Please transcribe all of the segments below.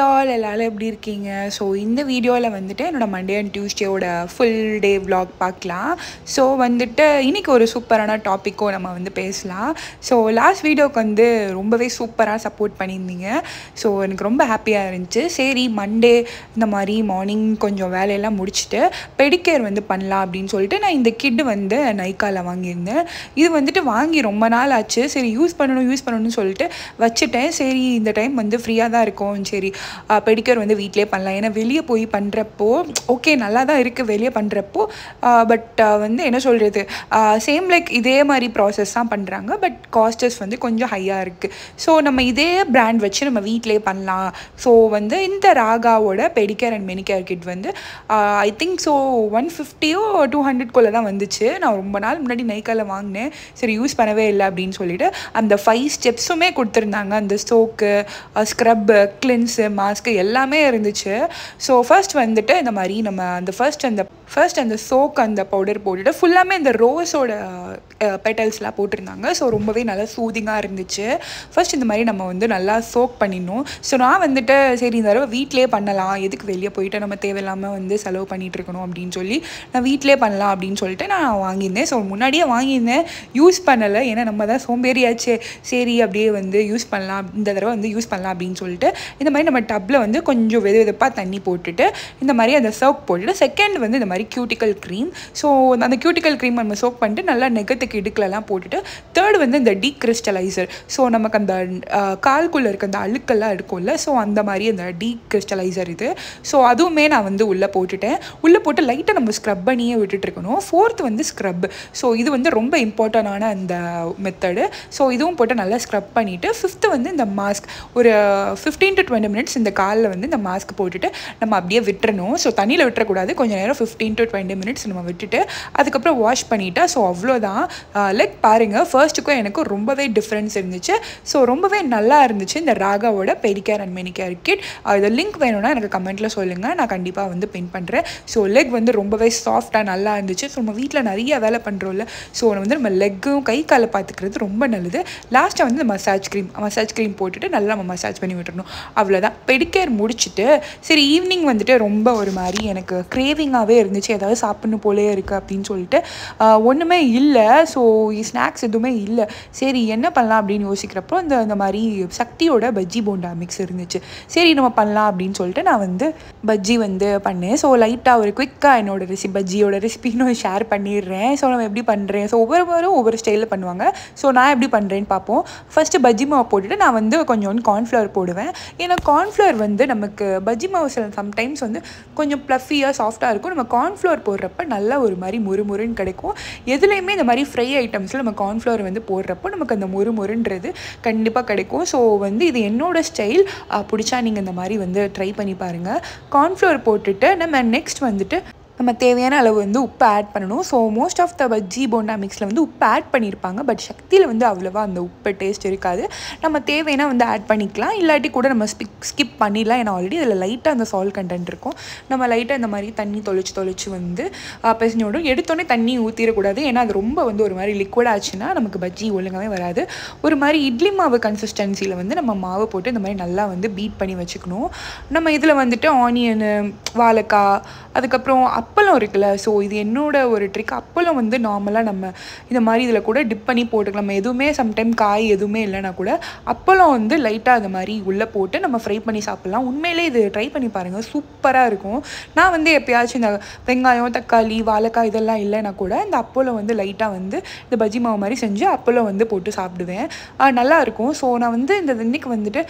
all எல்லாரும் எப்படி இருக்கீங்க ஸோ இந்த வீடியோவில் வந்துட்டு என்னோட மண்டே அண்ட் டியூஸ்டேவோட ஃபுல் டே vlog பார்க்கலாம் ஸோ வந்துட்டு இன்னைக்கு ஒரு சூப்பரான டாப்பிக்கோ நம்ம வந்து பேசலாம் ஸோ லாஸ்ட் வீடியோக்கு வந்து ரொம்பவே சூப்பராக சப்போர்ட் பண்ணியிருந்தீங்க ஸோ எனக்கு ரொம்ப ஹாப்பியாக இருந்துச்சு சரி மண்டே இந்த மாதிரி மார்னிங் கொஞ்சம் வேலையெல்லாம் முடிச்சுட்டு பெடிகேர் வந்து பண்ணலாம் அப்படின்னு சொல்லிட்டு நான் இந்த கிட் வந்து நைக்காவில் வாங்கியிருந்தேன் இது வந்துட்டு வாங்கி ரொம்ப நாள் ஆச்சு சரி யூஸ் பண்ணணும் யூஸ் பண்ணணும்னு சொல்லிட்டு வச்சுட்டேன் சரி இந்த டைம் வந்து ஃப்ரீயாக தான் இருக்கும் சரி பெடிக்கர் வந்து வீட்டிலே பண்ணலாம் ஏன்னா வெளியே போய் பண்ணுறப்போ ஓகே நல்லா தான் இருக்குது வெளியே பண்ணுறப்போ பட் வந்து என்ன சொல்கிறது சேம் லைக் இதே மாதிரி ப்ராசஸ் தான் பண்ணுறாங்க பட் காஸ்டஸ் வந்து கொஞ்சம் ஹையாக இருக்குது ஸோ நம்ம இதே பிராண்ட் வச்சு நம்ம வீட்டிலே பண்ணலாம் ஸோ வந்து இந்த ராகாவோட பெடிக்கேர் அண்ட் மெனிகேர் கிட் வந்து ஐ திங்க் ஸோ ஒன் ஃபிஃப்டியோ டூ ஹண்ட்ரட்குள்ளே தான் வந்துச்சு நான் ரொம்ப நாள் முன்னாடி நைக்காவில் வாங்கினேன் சரி யூஸ் பண்ணவே இல்லை அப்படின்னு சொல்லிட்டு அந்த ஃபைவ் ஸ்டெப்ஸுமே கொடுத்துருந்தாங்க அந்த சோக்கு ஸ்க்ரப்பு கிளின்ஸு மாஸ்க்கு எல்லாமே இருந்துச்சு ஸோ ஃபர்ஸ்ட் வந்துட்டு இந்த மாதிரி நம்ம அந்த ஃபர்ஸ்ட் அந்த ஃபர்ஸ்ட் அந்த சோக் அந்த பவுடர் போட்டுட்டு ஃபுல்லாமே இந்த ரோஸோட பெட்டல்ஸ்லாம் போட்டிருந்தாங்க ஸோ ரொம்பவே நல்லா சூதிங்காக இருந்துச்சு ஃபர்ஸ்ட் இந்த மாதிரி நம்ம வந்து நல்லா சோக் பண்ணிடணும் ஸோ நான் வந்துட்டு சரி இந்த தடவை வீட்டிலே பண்ணலாம் எதுக்கு வெளியே போயிட்டு நம்ம தேவையில்லாமல் வந்து செலவு பண்ணிகிட்டு இருக்கணும் அப்படின்னு சொல்லி நான் வீட்டிலே பண்ணலாம் அப்படின்னு சொல்லிட்டு நான் வாங்கியிருந்தேன் ஸோ முன்னாடியே வாங்கியிருந்தேன் யூஸ் பண்ணலை ஏன்னா நம்ம தான் சோம்பேறியாச்சே சரி அப்படியே வந்து யூஸ் பண்ணலாம் இந்த தடவை வந்து யூஸ் பண்ணலாம் அப்படின்னு சொல்லிட்டு இந்த மாதிரி நம்ம டப்பில் வந்து கொஞ்சம் வெது வெதுப்பாக தண்ணி போட்டுட்டு இந்த மாதிரி அந்த சோக் போட்டுட்டு செகண்ட் வந்து இந்த மாதிரி கியூட்டிக்கல் க்ரீம் ஸோ அந்த கியூட்டிக்கல் க்ரீம் நம்ம சோக் பண்ணிட்டு நல்லா நெகத்துக்கு இடுக்கலலாம் போட்டுட்டு தேர்ட் வந்து இந்த டீ கிறிஸ்டலைசர் ஸோ நமக்கு அந்த கால்குள்ளே இருக்க அந்த அழுக்கெல்லாம் இருக்கும்ல ஸோ அந்த மாதிரி அந்த டீ கிறிஸ்டலைசர் இது ஸோ அதுவுமே நான் வந்து உள்ளே போட்டுட்டேன் உள்ளே போட்டு லைட்டாக நம்ம ஸ்க்ரப் பண்ணியே விட்டுட்டு இருக்கணும் ஃபோர்த் வந்து ஸ்க்ரப் ஸோ இது வந்து ரொம்ப இம்பார்ட்டண்டான அந்த மெத்தடு ஸோ இதுவும் போட்டு நல்லா ஸ்க்ரப் பண்ணிவிட்டு ஃபிஃப்த்து வந்து இந்த மாஸ்க் ஒரு ஃபிஃப்டீன் டு டுவெண்ட்டி மினிட்ஸ் இந்த காலில் வந்து இந்த மாஸ்க் போட்டுட்டு நம்ம அப்படியே விட்டுறணும் ஸோ தண்ணியில் விட்டுறக்கூடாது கொஞ்சம் நேரம் ஃபிஃப்டீன் டு டுவெண்ட்டி மினிட்ஸ் நம்ம விட்டுட்டு அதுக்கப்புறம் வாஷ் பண்ணிட்டா ஸோ அவ்வளோதான் லைக் பாருங்கள் ஃபர்ஸ்ட்டுக்கும் எனக்கும் ரொம்பவே டிஃப்ரென்ஸ் இருந்துச்சு ஸோ ரொம்பவே நல்லா இருந்துச்சு இந்த ராகாவோட பெடிகேர் அண்ட் மெனிகேர் கிட் இது லிங்க் வேணும்னா எனக்கு கமெண்ட்டில் சொல்லுங்கள் நான் கண்டிப்பாக வந்து பின் பண்ணுறேன் ஸோ லெக் வந்து ரொம்பவே சாஃப்டாக நல்லா இருந்துச்சு ஸோ நம்ம வீட்டில் நிறைய வேலை பண்ணுறோம்ல ஸோ வந்து நம்ம லெக்கும் கை காலை பார்த்துக்கிறது ரொம்ப நல்லது லாஸ்ட்டாக வந்து இந்த மசாஜ் க்ரீம் மசாஜ் க்ரீம் போட்டுட்டு நல்லா நம்ம மசாஜ் பண்ணி விட்டுறணும் அவ்வளோதான் பெடிகேர் முடிச்சுட்டு சரி ஈவினிங் வந்துட்டு ரொம்ப ஒரு மாதிரி எனக்கு க்ரேவிங்காகவே இருந்துச்சு ஏதாவது சாப்பிட்ணும் போலே இருக்குது அப்படின்னு சொல்லிட்டு ஒன்றுமே இல்லை ஸோ ஸ்நாக்ஸ் எதுவுமே இல்லை சரி என்ன பண்ணலாம் அப்படின்னு யோசிக்கிறப்போ இந்த இந்த மாதிரி சக்தியோட பஜ்ஜி போண்டா மிக்ஸ் இருந்துச்சு சரி நம்ம பண்ணலாம் அப்படின்னு சொல்லிட்டு நான் வந்து பஜ்ஜி வந்து பண்ணேன் ஸோ லைட்டாக ஒரு குயிக்காக என்னோட ரெசிபி பஜ்ஜியோட ரெசிபின்னு ஷேர் பண்ணிடுறேன் ஸோ நம்ம எப்படி பண்ணுறேன் ஸோ ஒவ்வொருவரும் ஒவ்வொரு ஸ்டைலில் பண்ணுவாங்க ஸோ நான் எப்படி பண்ணுறேன்னு பார்ப்போம் ஃபஸ்ட்டு பஜ்ஜி மாவு போட்டுட்டு நான் வந்து கொஞ்சோண்டு கார்ன்ஃப்ளவர் போடுவேன் ஏன்னா கார்ன்ஃப்ளவர் வந்து நமக்கு பஜ்ஜி மாவு சில சம்டைம்ஸ் வந்து கொஞ்சம் ப்ளஃபியாக சாஃப்டாக இருக்கும் நம்ம கார்ன்ஃப்ளவர் போடுறப்ப நல்லா ஒரு மாதிரி முறுமுறுன்னு கிடைக்கும் எதுலேயுமே இந்த மாதிரி ஃப்ரை ஐட்டம்ஸில் நம்ம கார்ன்ஃப்ளவர் வந்து போடுறப்போ நமக்கு அந்த முறுமுறுன்றது கண்டிப்பாக கிடைக்கும் ஸோ வந்து இது என்னோடய ஸ்டைல் பிடிச்சா நீங்கள் இந்த மாதிரி வந்து ட்ரை பண்ணி பாருங்கள் கார்ன்ஃப்ளவர் போட்டுட்டு நம்ம நெக்ஸ்ட் வந்துட்டு நம்ம தேவையான அளவு வந்து உப்பு ஆட் பண்ணணும் so most of the bajji bonda மிக்ஸில் வந்து உப்பு ஆட் பண்ணியிருப்பாங்க பட் சக்தியில் வந்து அவ்வளோவா அந்த உப்பு டேஸ்ட் இருக்காது நம்ம தேவைன்னா வந்து ஆட் பண்ணிக்கலாம் இல்லாட்டி கூட நம்ம ஸ்பிக் ஸ்கிப் பண்ணிடலாம் ஏன்னா ஆல்ரெடி அதில் லைட்டாக அந்த சால் கண்டென்ட் இருக்கும் நம்ம லைட்டாக இந்த மாதிரி தண்ணி தொளிச்சு தொளிச்சு வந்து பிசைஞ்சு விடும் எடுத்தோடனே தண்ணி ஊற்றிடக்கூடாது ஏன்னா அது ரொம்ப வந்து ஒரு மாதிரி லிக்விட் ஆச்சுன்னா நமக்கு பஜ்ஜி ஒழுங்காகவே வராது ஒரு மாதிரி இட்லி மாவு கன்சிஸ்டன்சியில் வந்து நம்ம மாவு போட்டு இந்த மாதிரி நல்லா வந்து பீட் பண்ணி வச்சுக்கணும் நம்ம இதில் வந்துட்டு ஆனியனு வாழைக்காய் அதுக்கப்புறம் அப்பளம் இருக்குல்ல ஸோ இது என்னோட ஒரு ட்ரிக் அப்பளம் வந்து நார்மலாக நம்ம இந்த மாதிரி இதில் கூட டிப் பண்ணி போட்டுக்கலாம் நம்ம எதுவுமே சம்டைம் காய் எதுவுமே இல்லைனா கூட அப்பளம் வந்து லைட்டாக அந்த மாதிரி உள்ளே போட்டு நம்ம ஃப்ரை பண்ணி சாப்பிட்லாம் உண்மையிலே இது ட்ரை பண்ணி பாருங்கள் சூப்பராக இருக்கும் நான் வந்து எப்பயாச்சும் இந்த வெங்காயம் தக்காளி வாழைக்காய் இதெல்லாம் இல்லைனா கூட இந்த அப்பளம் வந்து லைட்டாக வந்து இந்த பஜ்ஜி மாவு மாதிரி செஞ்சு அப்பளம் வந்து போட்டு சாப்பிடுவேன் நல்லா இருக்கும் ஸோ நான் வந்து இந்த இன்னைக்கு வந்துட்டு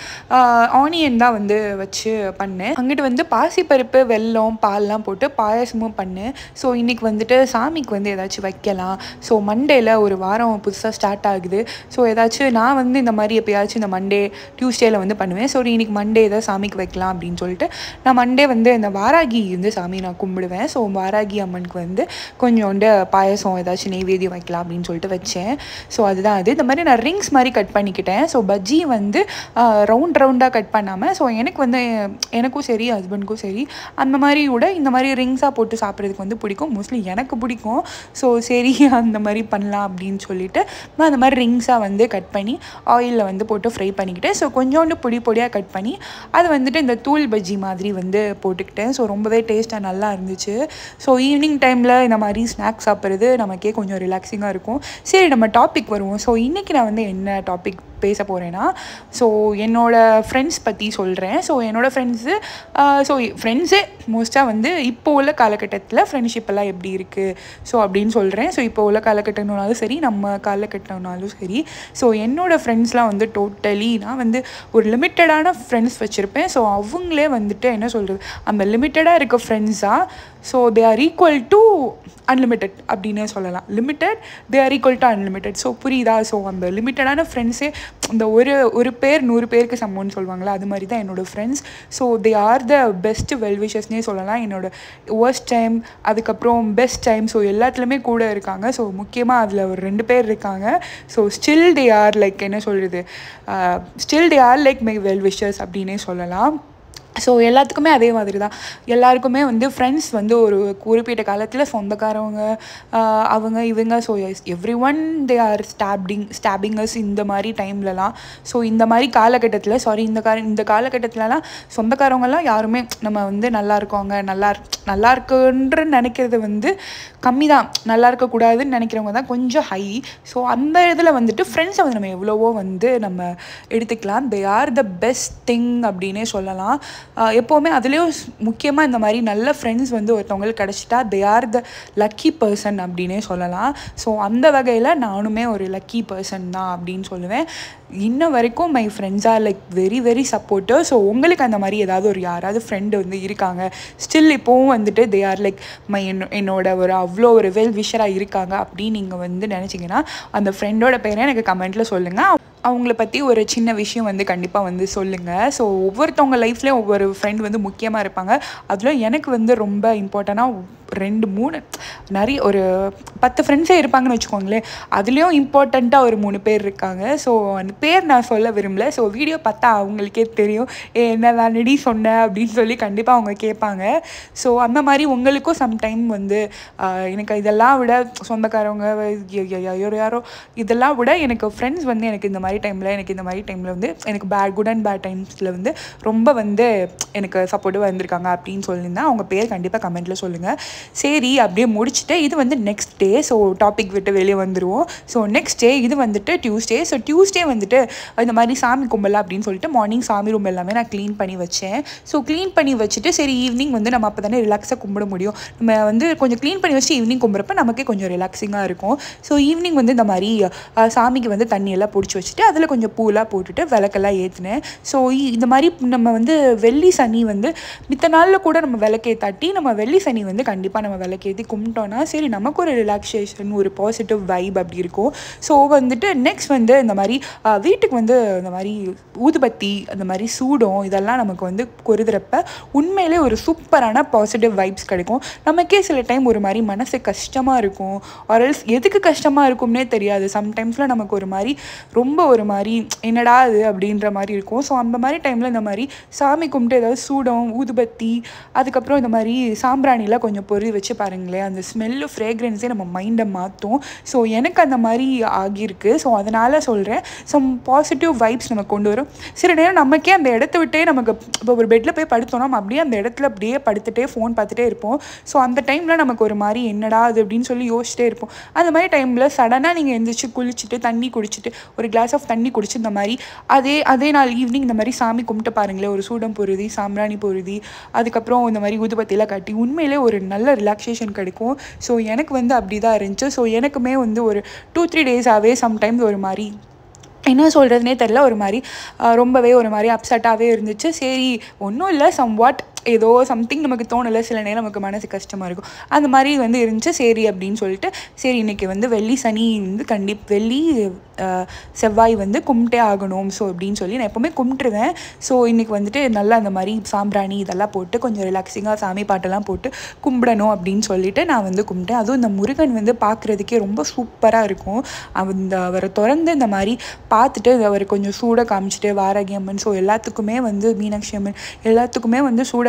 ஆனியன் தான் வந்து வச்சு பண்ணேன் அங்கிட்டு வந்து பாசிப்பருப்பு வெல்லம் பால்லாம் போட்டு பாயாசமும் பண்ணேன் ஸோ இன்றைக்கி வந்துட்டு சாமிக்கு வந்து ஏதாச்சும் வைக்கலாம் ஸோ மண்டேல ஒரு வாரம் புதுசாக ஸ்டார்ட் ஆகுது ஸோ ஏதாச்சும் நான் வந்து இந்த மாதிரி எப்பயாச்சும் இந்த மண்டே டியூஸ்டேயில் வந்து பண்ணுவேன் ஸோ இன்றைக்கி மண்டே ஏதாவது சாமிக்கு வைக்கலாம் அப்படின்னு சொல்லிட்டு நான் மண்டே வந்து இந்த வாராகி வந்து சாமி நான் கும்பிடுவேன் ஸோ வாராகி அம்மனுக்கு வந்து கொஞ்சோண்டு பாயசம் ஏதாச்சும் நெய்வேத்தியம் வைக்கலாம் அப்படின்னு சொல்லிட்டு வச்சேன் ஸோ அதுதான் அது இந்த மாதிரி நான் ரிங்ஸ் மாதிரி கட் பண்ணிக்கிட்டேன் ஸோ பஜ்ஜி வந்து ரவுண்ட் ரவுண்டாக கட் பண்ணாமல் ஸோ எனக்கு வந்து எனக்கும் சரி ஹஸ்பண்டுக்கும் சரி அந்த மாதிரி கூட இந்த மாதிரி ரிங்ஸாக போட்டு சாப்பிட்றதுக்கு வந்து பிடிக்கும் மோஸ்ட்லி எனக்கு பிடிக்கும் ஸோ சரி அந்த மாதிரி பண்ணலாம் அப்படின்னு சொல்லிட்டு நான் அந்த மாதிரி ரிங்ஸாக வந்து கட் பண்ணி ஆயிலில் வந்து போட்டு ஃப்ரை பண்ணிக்கிட்டேன் ஸோ கொஞ்சோண்டு பொடி பொடியாக கட் பண்ணி அது வந்துட்டு இந்த தூள் பஜ்ஜி மாதிரி வந்து போட்டுக்கிட்டேன் ஸோ ரொம்பவே டேஸ்ட்டாக நல்லா இருந்துச்சு ஸோ ஈவினிங் டைமில் இந்த மாதிரி ஸ்நாக்ஸ் சாப்பிட்றது நமக்கே கொஞ்சம் ரிலாக்ஸிங்காக இருக்கும் சரி நம்ம டாபிக் வருவோம் ஸோ இன்றைக்கி நான் வந்து என்ன டாபிக் பேச போகிறேன்னா ஸோ என்னோடய ஃப்ரெண்ட்ஸ் பற்றி சொல்கிறேன் ஸோ என்னோடய ஃப்ரெண்ட்ஸு ஸோ ஃப்ரெண்ட்ஸே மோஸ்ட்டாக வந்து இப்போ உள்ள காலகட்டத்தில் ஃப்ரெண்ட்ஷிப் எல்லாம் எப்படி இருக்குது ஸோ அப்படின்னு சொல்கிறேன் ஸோ இப்போ உள்ள காலகட்டம்னாலும் சரி நம்ம காலகட்டம்னாலும் சரி ஸோ என்னோடய ஃப்ரெண்ட்ஸ்லாம் வந்து டோட்டலி நான் வந்து ஒரு லிமிட்டடான ஃப்ரெண்ட்ஸ் வச்சுருப்பேன் ஸோ அவங்களே வந்துட்டு என்ன சொல்கிறது அந்த லிமிட்டடாக இருக்க ஃப்ரெண்ட்ஸாக so they are equal to unlimited அப்படின்னே சொல்லலாம் limited they are equal to unlimited so புரியுதா ஸோ அந்த லிமிட்டடான ஃப்ரெண்ட்ஸே இந்த ஒரு ஒரு பேர் நூறு பேருக்கு சம்மன்னு சொல்லுவாங்களா அது மாதிரி தான் என்னோடய friends so they are the best வெல்விஷஸ்னே சொல்லலாம் என்னோடய ஒர்ஸ்ட் டைம் அதுக்கப்புறம் பெஸ்ட் டைம் ஸோ எல்லாத்துலேயுமே கூட இருக்காங்க ஸோ முக்கியமாக அதில் ஒரு ரெண்டு பேர் இருக்காங்க so still they are like என்ன சொல்கிறது still they are like my wellwishers அப்படின்னே சொல்லலாம் ஸோ எல்லாத்துக்குமே அதே மாதிரி தான் எல்லாருக்குமே வந்து ஃப்ரெண்ட்ஸ் வந்து ஒரு குறிப்பிட்ட காலத்தில் சொந்தக்காரவங்க அவங்க இவங்க so everyone they are supporting ஸ்டாபிங்கஸ் இந்த மாதிரி டைம்லலாம் ஸோ இந்த மாதிரி காலகட்டத்தில் சாரி இந்த கா இந்த காலகட்டத்திலலாம் சொந்தக்காரவங்கலாம் யாருமே நம்ம வந்து நல்லா இருக்கவங்க நல்லா நல்லா இருக்குன்ற நினைக்கிறது வந்து கம்மி தான் நல்லா இருக்கக்கூடாதுன்னு நினைக்கிறவங்க தான் கொஞ்சம் ஹை ஸோ அந்த இதில் வந்துட்டு ஃப்ரெண்ட்ஸை வந்து நம்ம எவ்வளவோ வந்து நம்ம எடுத்துக்கலாம் they are the best thing அப்படின்னே சொல்லலாம் எப்போவுமே அதுலேயும் முக்கியமாக இந்த மாதிரி நல்ல ஃப்ரெண்ட்ஸ் வந்து ஒருத்தவங்களுக்கு கிடச்சிட்டா they are the lucky person அப்படின்னே சொல்லலாம் ஸோ அந்த வகையில் நானுமே ஒரு லக்கி பர்சன் தான் அப்படின்னு சொல்லுவேன் இன்ன வரைக்கும் my friends are like very very supportive so உங்களுக்கு அந்த மாதிரி ஏதாவது ஒரு யாராவது ஃப்ரெண்டு வந்து இருக்காங்க ஸ்டில் இப்போவும் வந்துட்டு தே ஆர் லைக் மை என்னோட ஒரு அவ்வளோ ஒரு வெல் விஷராக இருக்காங்க அப்படின்னு நீங்கள் வந்து நினச்சிங்கன்னா அந்த ஃப்ரெண்டோட பேரை எனக்கு கமெண்ட்டில் சொல்லுங்கள் அவங்கள பற்றி ஒரு சின்ன விஷயம் வந்து கண்டிப்பாக வந்து சொல்லுங்கள் ஸோ ஒவ்வொருத்தவங்க லைஃப்லேயும் ஒவ்வொரு ஃப்ரெண்ட் வந்து முக்கியமாக இருப்பாங்க அதில் எனக்கு வந்து ரொம்ப இம்பார்ட்டண்ட்டாக ரெண்டு மூணு நிறைய ஒரு பத்து ஃப்ரெண்ட்ஸே இருப்பாங்கன்னு வச்சுக்கோங்களேன் அதுலேயும் இம்பார்ட்டண்ட்டாக ஒரு மூணு பேர் இருக்காங்க ஸோ அந்த பேர் நான் சொல்ல விரும்பல ஸோ வீடியோ பார்த்தா அவங்களுக்கே தெரியும் ஏ என்ன தானடி சொன்ன அப்படின்னு சொல்லி கண்டிப்பாக அவங்க கேட்பாங்க ஸோ அந்த மாதிரி உங்களுக்கும் சம்டைம் வந்து எனக்கு இதெல்லாம் விட சொந்தக்காரவங்க யாரோ யாரோ இதெல்லாம் விட எனக்கு ஃப்ரெண்ட்ஸ் வந்து எனக்கு இந்த மாதிரி டைமில் எனக்கு இந்த மாதிரி டைமில் வந்து எனக்கு பேட் குட் அண்ட் பேட் டைம்ஸில் வந்து ரொம்ப வந்து எனக்கு சப்போர்ட்டிவாக இருந்திருக்காங்க அப்படின்னு சொல்லியிருந்தேன் அவங்க பேர் கண்டிப்பாக கமெண்ட்டில் சொல்லுங்கள் சரி அப்படியே முடிச்சுட்டு இது வந்து நெக்ஸ்ட் டே ஸோ டாபிக் விட்டு வெளியே வந்துடுவோம் ஸோ நெக்ஸ்ட் டே இது வந்துட்டு டியூஸ்டே ஸோ டியூஸ்டே வந்துட்டு இந்த மாதிரி சாமி கும்பல் அப்படின்னு சொல்லிட்டு மார்னிங் சாமி ரூம் எல்லாமே நான் க்ளீன் பண்ணி வச்சேன் ஸோ க்ளீன் பண்ணி வச்சுட்டு சரி ஈவினிங் வந்து நம்ம அப்போ தானே ரிலாக்ஸாக கும்பிட முடியும் நம்ம வந்து கொஞ்சம் க்ளீன் பண்ணி வச்சுட்டு ஈவினிங் கும்பிட்றப்ப நமக்கே கொஞ்சம் ரிலாக்ஸிங்காக இருக்கும் ஸோ ஈவினிங் வந்து இந்த மாதிரி சாமிக்கு வந்து தண்ணியெல்லாம் பிடிச்சி வச்சுட்டு அதில் கொஞ்சம் பூலாம் போட்டுட்டு விளக்கெல்லாம் ஏற்றினேன் ஸோ இந்த மாதிரி நம்ம வந்து வெள்ளி சனி வந்து மித்த நாளில் கூட நம்ம விளக்கேத்தாட்டி நம்ம வெள்ளி சனி வந்து கண்டிப்பாக நம்ம விளக்கேற்றி கும்பிட்டோன்னா சரி நமக்கு ஒரு ரிலாக்ஸேஷன் ஒரு பாசிட்டிவ் வைப் அப்படி இருக்கும் ஸோ வந்துட்டு நெக்ஸ்ட் வந்து இந்த மாதிரி வீட்டுக்கு வந்து இந்த மாதிரி ஊதுபத்தி அந்த மாதிரி சூடம் இதெல்லாம் நமக்கு வந்து கொருதுறப்ப உண்மையிலே ஒரு சூப்பரான பாசிட்டிவ் வைப்ஸ் கிடைக்கும் நமக்கே சில டைம் ஒரு மாதிரி மனசு கஷ்டமாக இருக்கும் ஆர்எல்ஸ் எதுக்கு கஷ்டமாக இருக்கும்னே தெரியாது சம்டைம்ஸில் நமக்கு ஒரு மாதிரி ரொம்ப ஒரு மாதிரி என்னடா அது அப்படின்ற மாதிரி இருக்கும் ஸோ அந்த மாதிரி டைமில் இந்த மாதிரி சாமி கும்பிட்டு ஏதாவது சூடம் ஊதுபத்தி அதுக்கப்புறம் இந்த மாதிரி சாம்பிராணிலாம் கொஞ்சம் பொறி வச்சு பாருங்களேன் அந்த ஸ்மெல்லு ஃப்ரேக்ரன்ஸே நம்ம மைண்டை மாற்றும் ஸோ எனக்கு அந்த மாதிரி ஆகியிருக்கு ஸோ அதனால் சொல்கிறேன் சம் பாசிட்டிவ் வைப்ஸ் நம்ம கொண்டு வரும் சில நேரம் நமக்கே அந்த இடத்த விட்டே நமக்கு இப்போ ஒரு பெட்டில் போய் படுத்தோம்னா நம்ம அப்படியே அந்த இடத்துல அப்படியே படுத்துகிட்டே ஃபோன் பார்த்துட்டே இருப்போம் ஸோ அந்த டைமில் நமக்கு ஒரு மாதிரி என்னடா அது அப்படின்னு சொல்லி யோசிச்சிட்டே இருப்போம் அந்த மாதிரி டைமில் சடனாக நீங்கள் எந்திரிச்சு குளிச்சுட்டு தண்ணி குடிச்சிட்டு ஒரு கிளாஸ் ஆஃப் தண்ணி குடிச்சு இந்த மாதிரி அதே அதே நாள் ஈவினிங் இந்த மாதிரி சாமி கும்பிட்டு பாருங்களேன் ஒரு சூடம் பொருதி சாம்பிராணி பொருதி அதுக்கப்புறம் இந்த மாதிரி ஊதுபத்தியெல்லாம் கட்டி உண்மையிலே ஒரு நல்ல ரிலாக்ஸேஷன் கிடைக்கும் ஸோ எனக்கு வந்து அப்படி தான் இருந்துச்சு ஸோ எனக்குமே வந்து ஒரு டூ த்ரீ டேஸாகவே சம்டைம்ஸ் ஒரு மாதிரி என்ன சொல்கிறதுனே தெரில ஒரு மாதிரி ரொம்பவே ஒரு மாதிரி அப்செட்டாகவே இருந்துச்சு சரி ஒன்றும் இல்லை சம் வாட் ஏதோ சம்திங் நமக்கு தோணலை சில நேரம் நமக்கு மனசு கஷ்டமாக இருக்கும் அந்த மாதிரி வந்து இருந்துச்சு சரி அப்படின்னு சொல்லிட்டு சரி இன்றைக்கி வந்து வெள்ளி சனி வந்து கண்டி வெள்ளி செவ்வாய் வந்து கும்பிட்டே ஆகணும் ஸோ அப்படின்னு சொல்லி நான் எப்போவுமே கும்பிட்டுருவேன் ஸோ இன்றைக்கி வந்துட்டு நல்லா அந்த மாதிரி சாம்பிராணி இதெல்லாம் போட்டு கொஞ்சம் ரிலாக்ஸிங்காக சாமி பாட்டெல்லாம் போட்டு கும்பிடணும் அப்படின்னு சொல்லிட்டு நான் வந்து கும்பிட்டேன் அதுவும் இந்த முருகன் வந்து பார்க்குறதுக்கே ரொம்ப சூப்பராக இருக்கும் அந்த அவரை திறந்து இந்த மாதிரி பார்த்துட்டு அவர் கொஞ்சம் சூட காமிச்சிட்டு வாராகி அம்மன் ஸோ எல்லாத்துக்குமே வந்து மீனாட்சி அம்மன் எல்லாத்துக்குமே வந்து சூட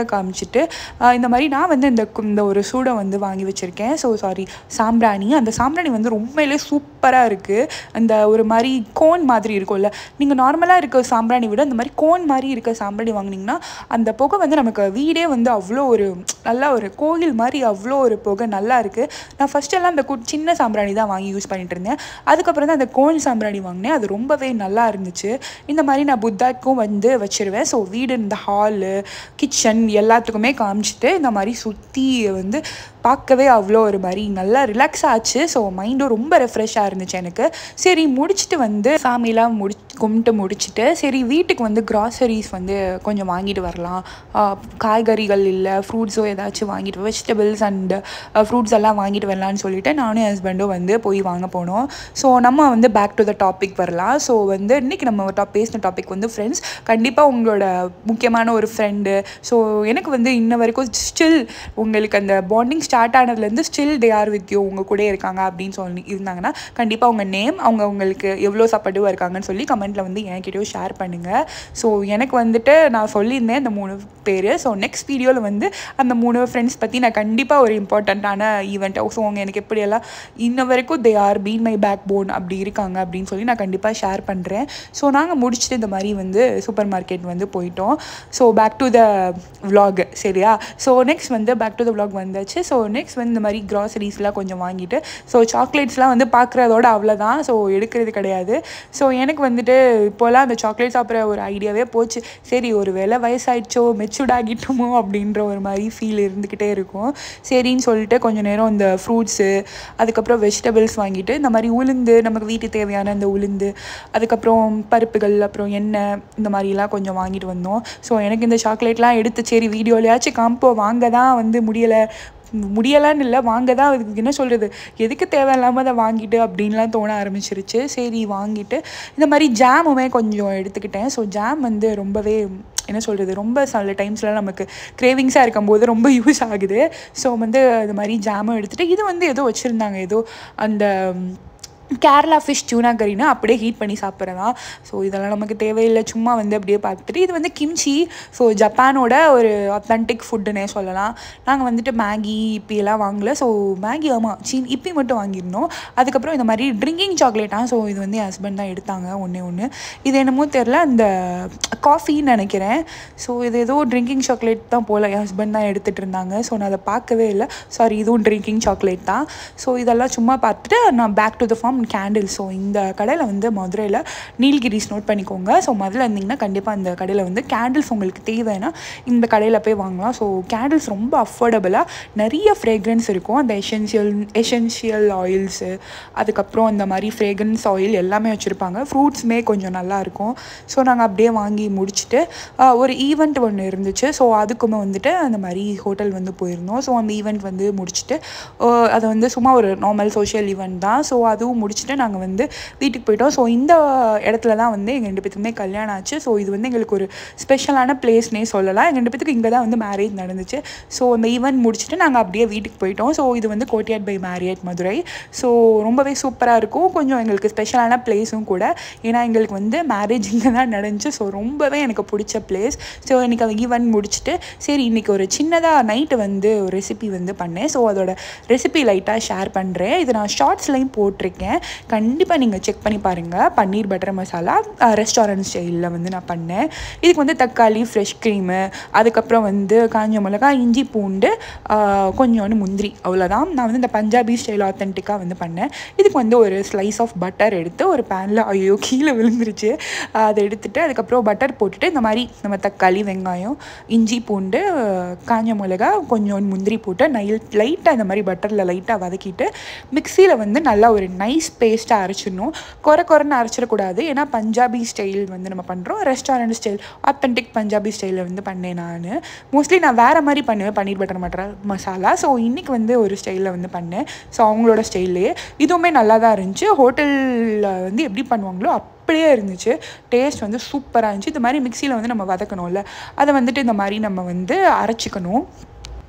கேமராவில் காமிச்சிட்டு ஆஹ் இந்த மாதிரி நான் வந்து இந்த கு- இந்த ஒரு சூடை வந்து வாங்கி வச்சுருக்கேன் ஸோ சாரி சாம்பிராணி அந்த சாம்பிராணி வந்து உண்மையிலே சூப்பராக இருக்குது அந்த ஒரு மாதிரி கோன் மாதிரி இருக்கும்ல நீங்கள் நார்மலாக இருக்க சாம்பிராணி விட இந்த மாதிரி கோன் மாதிரி இருக்க சாம்பிராணி வாங்குனீங்கன்னா அந்த புகை வந்து நமக்கு வீடே வந்து அவ்வளோ ஒரு நல்லா ஒரு கோயில் மாதிரி அவ்வளோ ஒரு புகை நல்லா இருக்குது நான் ஃபர்ஸ்ட் எல்லாம் அந்த கு சின்ன சாம்பிராணி தான் வாங்கி யூஸ் பண்ணிட்டு இருந்தேன் அதுக்கப்புறம் தான் அந்த கோன் சாம்பிராணி வாங்கினேன் அது ரொம்பவே நல்லா இருந்துச்சு இந்த மாதிரி நான் புத்தாக்கும் வந்து வச்சிருவேன் ஸோ வீடு இந்த ஹாலு கிச்சன் எல்லாத்துக்குமே காமிச்சிட்டு இந்த மாதிரி சுற்றி வந்து பார்க்கவே அவ்வளோ ஒரு மாதிரி நல்லா ரிலாக்ஸ் ஆச்சு ஸோ மைண்டும் ரொம்ப ரெஃப்ரெஷ்ஷாக இருந்துச்சு எனக்கு சரி முடிச்சுட்டு வந்து சாமிலாம் முடி கும்பிட்டு முடிச்சுட்டு சரி வீட்டுக்கு வந்து கிராசரிஸ் வந்து கொஞ்சம் வாங்கிட்டு வரலாம் ஆஹ் காய்கறிகள் இல்லை ஃப்ரூட்ஸோ ஏதாச்சும் வாங்கிட்டு வெஜிடபிள்ஸ் அண்ட் ஃப்ரூட்ஸ் எல்லாம் வாங்கிட்டு வரலான்னு சொல்லிட்டு நானும் என் ஹஸ்பண்டும் வந்து போய் வாங்க போனோம் ஸோ நம்ம வந்து பேக் டு த டாபிக் வரலாம் ஸோ வந்து இன்றைக்கி நம்ம டாப் பேசின டாபிக் வந்து ஃப்ரெண்ட்ஸ் கண்டிப்பாக உங்களோட முக்கியமான ஒரு ஃப்ரெண்டு ஸோ எனக்கு வந்து இன்ன வரைக்கும் ஸ்டில் உங்களுக்கு அந்த பாண்டிங் ஸ்டார்ட் ஆனதுலேருந்து still they are with you உங்கள் கூட இருக்காங்க அப்படின்னு சொல்லி இருந்தாங்கன்னா கண்டிப்பாக உங்கள் நேம் அவங்க உங்களுக்கு எவ்வளோ சப்போர்ட்டிவாக இருக்காங்கன்னு சொல்லி கமெண்ட்டில் வந்து என்கிட்டயும் ஷேர் பண்ணுங்கள் ஸோ எனக்கு வந்துட்டு நான் சொல்லியிருந்தேன் இந்த மூணு பேர் ஸோ நெக்ஸ்ட் வீடியோவில் வந்து அந்த மூணு ஃப்ரெண்ட்ஸ் பற்றி நான் கண்டிப்பாக ஒரு இம்பார்ட்டண்ட்டான ஈவெண்ட் ஸோ அவங்க எனக்கு எப்படியெல்லாம் இன்ன வரைக்கும் they are been my backbone அப்படி இருக்காங்க அப்படின்னு சொல்லி நான் கண்டிப்பாக ஷேர் பண்ணுறேன் ஸோ நாங்கள் முடிச்சுட்டு இந்த மாதிரி வந்து சூப்பர் மார்க்கெட் வந்து போயிட்டோம் so back to the vlog சரியா ஸோ நெக்ஸ்ட் வந்து பேக் டு த vlog வந்தாச்சு ஸோ நெக்ஸ்ட் வந்து இந்த மாதிரி க்ராசரிஸ்லாம் கொஞ்சம் வாங்கிட்டு ஸோ சாக்லேட்ஸ்லாம் வந்து பார்க்குறதோட அவ்வளோதான் ஸோ எடுக்கிறது கிடையாது ஸோ எனக்கு வந்துட்டு இப்போல்லாம் அந்த சாக்லேட் சாப்பிட்ற ஒரு ஐடியாவே போச்சு சரி ஒரு வேளை வயசாயிடுச்சோ மெச்சூர்ட் ஆகிட்டோமோ அப்படின்ற ஒரு மாதிரி ஃபீல் இருந்துக்கிட்டே இருக்கும் சரின்னு சொல்லிட்டு கொஞ்சம் நேரம் இந்த ஃப்ரூட்ஸு அதுக்கப்புறம் வெஜிடபிள்ஸ் வாங்கிட்டு இந்த மாதிரி உளுந்து நமக்கு வீட்டுக்கு தேவையான இந்த உளுந்து அதுக்கப்புறம் பருப்புகள் அப்புறம் எண்ணெய் இந்த மாதிரிலாம் கொஞ்சம் வாங்கிட்டு வந்தோம் ஸோ எனக்கு இந்த சாக்லேட்லாம் எடுத்து சரி வீடியோலையாச்சும் காம்போ வாங்க தான் வந்து முடியலை முடியலான்னு இல்லை வாங்க தான் அதுக்கு என்ன சொல்கிறது எதுக்கு தேவையில்லாமல் அதை வாங்கிட்டு அப்படின்லாம் தோண ஆரம்பிச்சிருச்சு சரி வாங்கிட்டு இந்த மாதிரி ஜாமுமே கொஞ்சம் எடுத்துக்கிட்டேன் ஸோ ஜாம் வந்து ரொம்பவே என்ன சொல்கிறது ரொம்ப சில டைம்ஸ்லாம் நமக்கு கிரேவிங்ஸாக இருக்கும்போது ரொம்ப யூஸ் ஆகுது ஸோ வந்து அது மாதிரி ஜாமும் எடுத்துகிட்டு இது வந்து ஏதோ வச்சுருந்தாங்க ஏதோ அந்த கேரளா ஃபிஷ் டியூனா கறினா அப்படியே ஹீட் பண்ணி சாப்பிட்றதா ஸோ இதெல்லாம் நமக்கு தேவையில்லை சும்மா வந்து அப்படியே பார்த்துட்டு இது வந்து கிம்ச்சி ஸோ ஜப்பானோட ஒரு அத்தன்டிக் ஃபுட்டுன்னே சொல்லலாம் நாங்கள் வந்துட்டு மேகி இப்பி எல்லாம் வாங்கல ஸோ மேகி ஆமாம் சீன் இப்பி மட்டும் வாங்கியிருந்தோம் அதுக்கப்புறம் இந்த மாதிரி ட்ரிங்கிங் சாக்லேட்டா ஸோ இது வந்து என் ஹஸ்பண்ட் தான் எடுத்தாங்க ஒன்றே ஒன்று இது என்னமோ தெரில அந்த காஃபின்னு நினைக்கிறேன் ஸோ இது ஏதோ ட்ரிங்கிங் சாக்லேட் தான் போல் என் ஹஸ்பண்ட் தான் எடுத்துகிட்டு இருந்தாங்க ஸோ நான் அதை பார்க்கவே இல்லை சாரி இதுவும் ட்ரிங்கிங் சாக்லேட் தான் ஸோ இதெல்லாம் சும்மா பார்த்துட்டு நான் back to the farm candle so இந்த கடையில் வந்து மதுரையில் நீல்கிரிஸ் நோட் பண்ணிக்கோங்க ஸோ முதல்ல இருந்தீங்கன்னா கண்டிப்பாக இந்த கடையில் வந்து கேண்டில்ஸ் உங்களுக்கு தேவைன்னா இந்த கடையில் போய் வாங்கலாம் ஸோ கேண்டில்ஸ் ரொம்ப அஃபோர்டபுளாக நிறைய ஃப்ரேக்ரன்ஸ் இருக்கும் அந்த எசென்ஷியல் எசென்ஷியல் ஆயில்ஸு அதுக்கப்புறம் அந்த மாதிரி ஃப்ரேக்ரன்ஸ் ஆயில் எல்லாமே வச்சுருப்பாங்க ஃப்ரூட்ஸுமே கொஞ்சம் நல்லாயிருக்கும் ஸோ நாங்கள் அப்படியே வாங்கி முடிச்சுட்டு ஆஹ், ஒரு ஈவெண்ட் ஒன்று இருந்துச்சு ஸோ அதுக்குமே வந்துட்டு அந்த மாதிரி ஹோட்டல் வந்து போயிருந்தோம் ஸோ அந்த ஈவெண்ட் வந்து முடிச்சுட்டு ஆஹ், அது வந்து சும்மா ஒரு நார்மல் சோஷியல் ஈவெண்ட் தான் ஸோ அதுவும் முடிச்சுட்டு நாங்கள் வந்து வீட்டுக்கு போயிட்டோம் ஸோ இந்த இடத்துல தான் வந்து எங்கள் ரெண்டு பேத்துக்குமே கல்யாணம் ஆச்சு ஸோ இது வந்து எங்களுக்கு ஒரு ஸ்பெஷலான பிளேஸ்னே சொல்லலாம் எங்கள் ரெண்டு பேத்துக்கு இங்கே தான் வந்து மேரேஜ் நடந்துச்சு ஸோ அந்த ஈவெண்ட் முடிச்சுட்டு நாங்கள் அப்படியே வீட்டுக்கு போயிட்டோம் ஸோ இது வந்து கோட்டியாட் பை மேரியட் மதுரை ஸோ ரொம்பவே சூப்பராக இருக்கும் கொஞ்சம் எங்களுக்கு ஸ்பெஷலான பிளேஸும் கூட ஏன்னா எங்களுக்கு வந்து மேரேஜ் இங்கே தான் நடந்துச்சு ஸோ ரொம்பவே எனக்கு பிடிச்ச பிளேஸ் ஸோ இன்றைக்கி அந்த ஈவெண்ட் முடிச்சுட்டு சரி இன்றைக்கி ஒரு சின்னதாக நைட்டு வந்து ஒரு ரெசிபி வந்து பண்ணேன் ஸோ அதோட ரெசிபி லைட்டாக ஷேர் பண்ணுறேன் இது நான் ஷார்ட்ஸ்லையும் போட்டிருக்கேன் கண்டிப்பாக நீங்கள் செக் பண்ணி பாருங்கள் பன்னீர் பட்டர் மசாலா ரெஸ்டாரண்ட் ஸ்டைலில் வந்து நான் பண்ணேன் இதுக்கு வந்து தக்காளி ஃப்ரெஷ் க்ரீமு அதுக்கப்புறம் வந்து காஞ்ச மிளகா இஞ்சி பூண்டு ஆஹ், கொஞ்சோண்டு முந்திரி அவ்வளோதான் நான் வந்து இந்த பஞ்சாபி ஸ்டைல் ஆத்தென்டிக்காக வந்து பண்ணேன் இதுக்கு வந்து ஒரு ஸ்லைஸ் ஆஃப் பட்டர் எடுத்து ஒரு பேனில் ஐயோ கீழே விழுந்துருச்சு ஆஹ், அதை எடுத்துட்டு அதுக்கப்புறம் பட்டர் போட்டுட்டு இந்த மாதிரி நம்ம தக்காளி வெங்காயம் இஞ்சி பூண்டு ஆஹ், காஞ்ச மிளகா கொஞ்சோண்டு முந்திரி போட்டு நைல் லைட்டாக இந்த மாதிரி பட்டரில் லைட்டாக வதக்கிட்டு மிக்சியில் வந்து நல்லா ஒரு நைஸ் பேஸ்ட்டாக அரைச்சிடணும் குறை குறைன்னு அரைச்சிடக்கூடாது ஏன்னா பஞ்சாபி ஸ்டைல் வந்து நம்ம பண்ணுறோம் ரெஸ்டாரண்ட் ஸ்டைல் ஆத்தென்டிக் பஞ்சாபி ஸ்டைலில் வந்து பண்ணேன் நான் மோஸ்ட்லி நான் வேறு மாதிரி பண்ணுவேன் பன்னீர் பட்டர் மட்டர் மசாலா ஸோ இன்றைக்கி வந்து ஒரு ஸ்டைலில் வந்து பண்ணேன் ஸோ அவங்களோட ஸ்டைல்லையே இதுவுமே நல்லா தான் இருந்துச்சு ஹோட்டலில் வந்து எப்படி பண்ணுவாங்களோ அப்படியே இருந்துச்சு டேஸ்ட் வந்து சூப்பராக இருந்துச்சு இந்த மாதிரி மிக்சியில் வந்து நம்ம வதக்கணும்ல அதை வந்துட்டு இந்த மாதிரி நம்ம வந்து அரைச்சிக்கணும்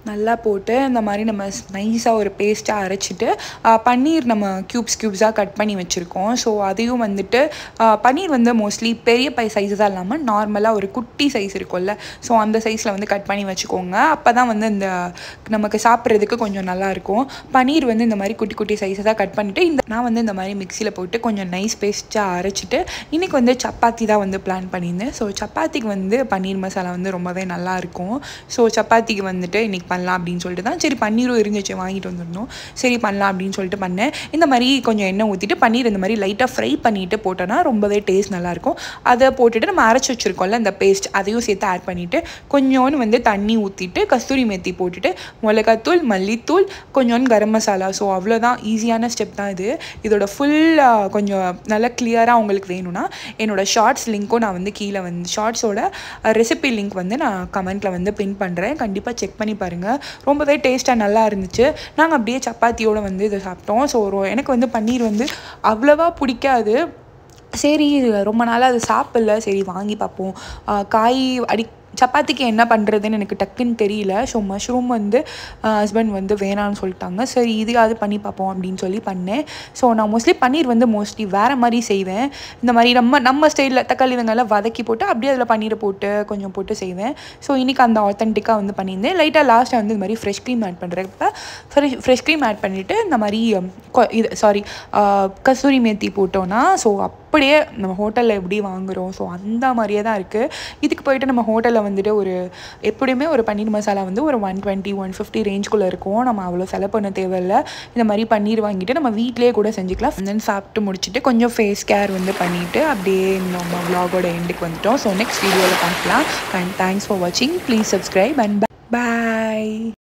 நல்லா போட்டு இந்த மாதிரி நம்ம நைஸாக ஒரு பேஸ்ட்டாக அரைச்சிட்டு ஆ, பன்னீர் நம்ம க்யூப்ஸ் க்யூப்ஸாக கட் பண்ணி வச்சுருக்கோம் ஸோ அதையும் வந்துட்டு ஆ, பன்னீர் வந்து மோஸ்ட்லி பெரிய பை சைஸஸாக இல்லாமல் நார்மலாக ஒரு குட்டி சைஸ் இருக்கும்ல ஸோ அந்த சைஸில் வந்து கட் பண்ணி வச்சுக்கோங்க அப்போ தான் வந்து இந்த நமக்கு சாப்பிட்றதுக்கு கொஞ்சம் நல்லாயிருக்கும் பன்னீர் வந்து இந்த மாதிரி குட்டி குட்டி சைஸஸாக கட் பண்ணிவிட்டு இந்த நான் வந்து இந்த மாதிரி மிக்சியில் போட்டு கொஞ்சம் நைஸ் பேஸ்ட்டாக அரைச்சிட்டு இன்றைக்கி வந்து சப்பாத்தி தான் வந்து பிளான் பண்ணியிருந்தேன் ஸோ சப்பாத்திக்கு வந்து பன்னீர் மசாலா வந்து ரொம்பவே நல்லாயிருக்கும் ஸோ சப்பாத்திக்கு வந்துட்டு இன்றைக்கி பண்ணலாம் அப்படின்னு சொல்லிட்டு தான் சரி பன்னீரும் இருந்துச்சு வாங்கிட்டு வந்துருந்தோம் சரி பண்ணலாம் அப்படின்னு சொல்லிட்டு பண்ணேன் இந்த மாதிரி கொஞ்சம் எண்ணெய் ஊற்றிட்டு பன்னீர் இந்த மாதிரி லைட்டாக ஃப்ரை பண்ணிவிட்டு போட்டோன்னா ரொம்பவே டேஸ்ட் நல்லாயிருக்கும் அதை போட்டுட்டு நம்ம அரைச்சி வச்சுருக்கோம்ல இந்த பேஸ்ட் அதையும் சேர்த்து ஆட் பண்ணிவிட்டு கொஞ்சோண்டு வந்து தண்ணி ஊற்றிட்டு கஸ்தூரி மேத்தி போட்டுட்டு மிளகாத்தூள் மல்லித்தூள் கொஞ்சோண்டு கரம் மசாலா ஸோ அவ்வளோதான் ஈஸியான ஸ்டெப் தான் இது இதோட ஃபுல் கொஞ்சம் நல்லா கிளியராக உங்களுக்கு வேணும்னா என்னோட ஷார்ட்ஸ் லிங்க்கும் நான் வந்து கீழே வந்து ஷார்ட்ஸோட ரெசிபி லிங்க் வந்து நான் கமெண்ட்டில் வந்து பின் பண்ணுறேன் கண்டிப்பாக செக் பண்ணி பாருங்கள் ரொம்பவே டேஸ்ட்டாக நல்லா இருந்துச்சு நாங்கள் அப்படியே சப்பாத்தியோட வந்து இதை சாப்பிட்டோம் ஸோ எனக்கு வந்து பன்னீர் வந்து அவ்வளோவா பிடிக்காது சரி ரொம்ப நாளாக அது சாப்பிடல சரி வாங்கி பார்ப்போம் ஆ, காய் அடி சப்பாத்திக்கு என்ன பண்ணுறதுன்னு எனக்கு டக்குன்னு தெரியல ஸோ மஷ்ரூம் வந்து ஹஸ்பண்ட் வந்து வேணான்னு சொல்லிட்டாங்க சரி இதையாவது பண்ணி பார்ப்போம் அப்படின்னு சொல்லி பண்ணேன் ஸோ நான் மோஸ்ட்லி பன்னீர் வந்து மோஸ்ட்லி வேறு மாதிரி செய்வேன் இந்த மாதிரி நம்ம நம்ம ஸ்டைலில் தக்காளி வெங்காயம் வதக்கி போட்டு அப்படியே அதில் பன்னீரை போட்டு கொஞ்சம் போட்டு செய்வேன் ஸோ இன்றைக்கி அந்த ஆத்தென்டிக்காக வந்து பண்ணியிருந்தேன் லைட்டாக லாஸ்ட்டாக வந்து இந்த மாதிரி ஃப்ரெஷ் க்ரீம் ஆட் பண்ணுறப்ப ஃப்ரெஷ் ஃப்ரெஷ் க்ரீம் ஆட் பண்ணிவிட்டு இந்த மாதிரி um, கொ- இது சாரி கஸ்தூரி மேத்தி போட்டோன்னா ஸோ அப்படியே நம்ம ஹோட்டலில் எப்படி வாங்குகிறோம் ஸோ அந்த மாதிரியே தான் இருக்குது இதுக்கு போயிட்டு நம்ம ஹோட்டலில் வந்துட்டு ஒரு எப்படியுமே ஒரு பன்னீர் மசாலா வந்து ஒரு ஒன் டுவெண்ட்டி ஒன் ஃபிஃப்டி ரேஞ்சுக்குள்ளே இருக்கும் நம்ம அவ்வளோ செலவு பண்ண தேவையில்ல இந்த மாதிரி பன்னீர் வாங்கிட்டு நம்ம வீட்டிலேயே கூட செஞ்சுக்கலாம் தென் சாப்பிட்டு முடிச்சுட்டு கொஞ்சம் ஃபேஸ் கேர் வந்து பண்ணிவிட்டு அப்படியே நம்ம vlog-ஓட எண்டுக்கு வந்துட்டோம் ஸோ நெக்ஸ்ட் வீடியோவில் பார்க்கலாம் அண்ட் தேங்க்ஸ் ஃபார் வாட்சிங் ப்ளீஸ் சப்ஸ்கிரைப் அண்ட் பாய்